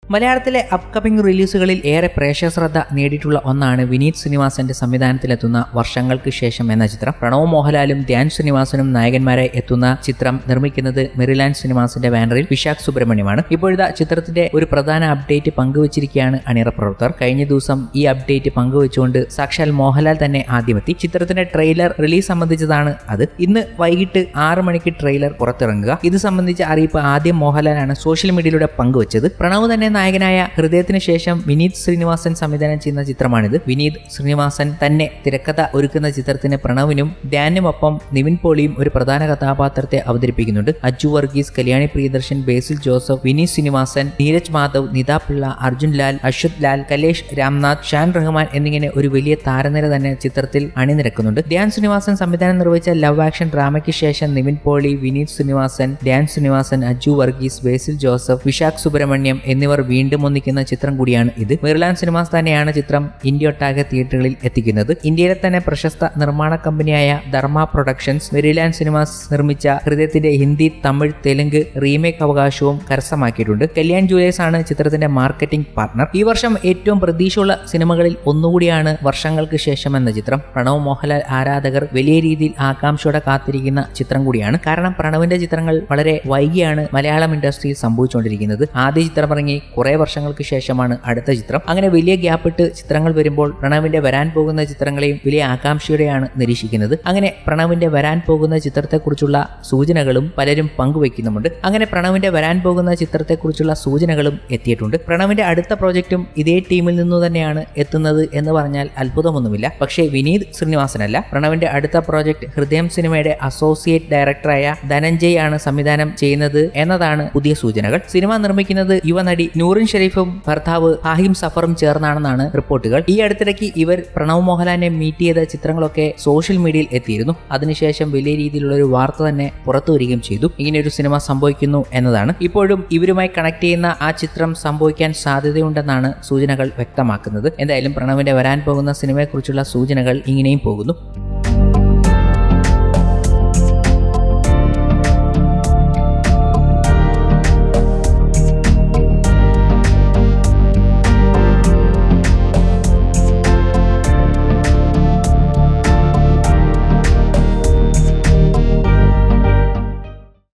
മലയാളത്തിലെ അപ്കമിംഗ് റിലീസുകളിൽ ഏറെ പ്രേക്ഷക ശ്രദ്ധ നേടിയിട്ടുള്ള ഒന്നാണ് വിനീത് ശ്രീനിവാസന്റെ സംവിധാനത്തിലെത്തുന്ന വർഷങ്ങൾക്ക് ശേഷം എന്ന ചിത്രം പ്രണവ് മോഹൻലാലും ധ്യാൻ ശ്രീനിവാസനും നായകന്മാരായി എത്തുന്ന ചിത്രം നിർമ്മിക്കുന്നത് മെറിലാൻഡ് ശ്രീനിവാസന്റെ ബാനറിൽ വിശാഖ് സുബ്രഹ്മണ്യമാണ് ഇപ്പോഴത്തെ ചിത്രത്തിന്റെ ഒരു പ്രധാന അപ്ഡേറ്റ് പങ്കുവച്ചിരിക്കുകയാണ് അണിയറ പ്രവർത്തകർ കഴിഞ്ഞ ദിവസം ഈ അപ്ഡേറ്റ് പങ്കുവച്ചുകൊണ്ട് സാക്ഷാൽ മോഹൻലാൽ തന്നെ ആദ്യമെത്തി ചിത്രത്തിന്റെ ട്രെയിലർ റിലീസ് സംബന്ധിച്ചതാണ് അത് ഇന്ന് വൈകിട്ട് ആറ് മണിക്ക് ട്രെയിലർ പുറത്തിറങ്ങുക ഇത് സംബന്ധിച്ച അറിയിപ്പ് ആദ്യം മോഹൻലാലാണ് സോഷ്യൽ മീഡിയയിലൂടെ പങ്കുവച്ചത് പ്രണവ് തന്നെ നായകനായ ഹൃദയത്തിന് ശേഷം വിനീത് ശ്രീനിവാസൻ സംവിധാനം ചെയ്യുന്ന ചിത്രമാണിത് വിനീത് ശ്രീനിവാസൻ തന്നെ തിരക്കഥ ഒരുക്കുന്ന ചിത്രത്തിന് പ്രണവിനും ധ്യാനുമൊപ്പം നിവിൻ പോളിയും ഒരു പ്രധാന കഥാപാത്രത്തെ അവതരിപ്പിക്കുന്നുണ്ട് അജു വർഗീസ് കല്യാണി പ്രിയദർശൻ ബേസിൽ ജോസഫ് വിനീത് ശ്രീനിവാസൻ നീരജ് മാധവ് നിതാ പിള്ള അർജുൻ ലാൽ അശ്വത് ലാൽ കലേഷ് രാംനാഥ് ഷാൻ റഹ്മാൻ എന്നിങ്ങനെ ഒരു വലിയ താരനിര തന്നെ ചിത്രത്തിൽ അണിനിരക്കുന്നുണ്ട് ധ്യാൻ ശ്രീനിവാസൻ സംവിധാനം നിർവഹിച്ച ലവ് ആക്ഷൻ ഡ്രാമയ്ക്ക് ശേഷം നിവിൻ പോളി വിനീത് ശ്രീനിവാസൻ ധ്യാൻ ശ്രീനിവാസൻ അജു വർഗീസ് ബേസിൽ ജോസഫ് വിശാഖ് സുബ്രഹ്മണ്യം എന്നിവർ വീണ്ടും ഒന്നിക്കുന്ന ചിത്രം കൂടിയാണ് ഇത് മെറിലാൻ സിനിമാസ് തന്നെയാണ് ചിത്രം ഇന്ത്യ ഒട്ടാകെ തിയേറ്ററുകളിൽ എത്തിക്കുന്നത് ഇന്ത്യയിലെ തന്നെ പ്രശസ്ത നിർമ്മാണ കമ്പനിയായ ധർമ്മ പ്രൊഡക്ഷൻസ് മെറിലാൻ സിനിമാസ് നിർമ്മിച്ച ഹൃദയത്തിന്റെ ഹിന്ദി തമിഴ് തെലുങ്ക് റീമേക്ക് അവകാശവും കരസ്ഥമാക്കിയിട്ടുണ്ട് കല്യാൺ ജുവലേഴ്സ് ആണ് ചിത്രത്തിന്റെ മാർക്കറ്റിംഗ് പാർട്ണർ ഈ വർഷം ഏറ്റവും പ്രതീക്ഷയുള്ള സിനിമകളിൽ ഒന്നുകൂടിയാണ് വർഷങ്ങൾക്ക് ശേഷം എന്ന ചിത്രം പ്രണവ് മോഹൻലാൽ ആരാധകർ വലിയ രീതിയിൽ ആകാംക്ഷയോടെ കാത്തിരിക്കുന്ന ചിത്രം കൂടിയാണ് കാരണം പ്രണവിന്റെ ചിത്രങ്ങൾ വളരെ വൈകിയാണ് മലയാളം ഇൻഡസ്ട്രിയിൽ സംഭവിച്ചുകൊണ്ടിരിക്കുന്നത് ആദ്യ ചിത്രം ഇറങ്ങി കുറെ വർഷങ്ങൾക്ക് ശേഷമാണ് അടുത്ത ചിത്രം അങ്ങനെ വലിയ ഗ്യാപ്പ് ഇട്ട് ചിത്രങ്ങൾ വരുമ്പോൾ പ്രണവിന്റെ വരാൻ പോകുന്ന ചിത്രങ്ങളെയും വലിയ ആകാംക്ഷയോടെയാണ് നിരീക്ഷിക്കുന്നത് അങ്ങനെ പ്രണവിന്റെ വരാൻ പോകുന്ന ചിത്രത്തെക്കുറിച്ചുള്ള സൂചനകളും പലരും പങ്കുവെക്കുന്നുമുണ്ട് അങ്ങനെ പ്രണവിന്റെ വരാൻ പോകുന്ന ചിത്രത്തെക്കുറിച്ചുള്ള സൂചനകളും എത്തിയിട്ടുണ്ട് പ്രണവിന്റെ അടുത്ത പ്രോജക്റ്റും ഇതേ ടീമിൽ നിന്നു തന്നെയാണ് എത്തുന്നത് എന്ന് പറഞ്ഞാൽ അത്ഭുതമൊന്നുമില്ല പക്ഷേ വിനീത് ശ്രീനിവാസനല്ല പ്രണവിന്റെ അടുത്ത പ്രോജക്റ്റ് ഹൃദയം സിനിമയുടെ അസോസിയേറ്റ് ഡയറക്ടറായ ധനഞ്ജയ് ആണ് സംവിധാനം ചെയ്യുന്നത് എന്നതാണ് പുതിയ സൂചനകൾ സിനിമ നിർമ്മിക്കുന്നത് യുവനടി നൂറിൻ ഷെരീഫും ഭർത്താവ് ഹാഹിം സഫറും ചേർന്നാണെന്നാണ് റിപ്പോർട്ടുകൾ ഈ അടുത്തിടയ്ക്ക് ഇവർ പ്രണവ് മോഹൻലാലിനെ മീറ്റ് ചെയ്ത ചിത്രങ്ങളൊക്കെ സോഷ്യൽ മീഡിയയിൽ എത്തിയിരുന്നു അതിനുശേഷം വലിയ രീതിയിലുള്ള ഒരു വാർത്ത തന്നെ പുറത്തു വരികയും ചെയ്തു ഇങ്ങനെ ഒരു സിനിമ സംഭവിക്കുന്നു എന്നതാണ് ഇപ്പോഴും ഇവരുമായി കണക്ട് ചെയ്യുന്ന ആ ചിത്രം സംഭവിക്കാൻ സാധ്യതയുണ്ടെന്നാണ് സൂചനകൾ വ്യക്തമാക്കുന്നത് എന്തായാലും പ്രണവിന്റെ വരാൻ പോകുന്ന സിനിമയെക്കുറിച്ചുള്ള സൂചനകൾ ഇങ്ങനെയും പോകുന്നു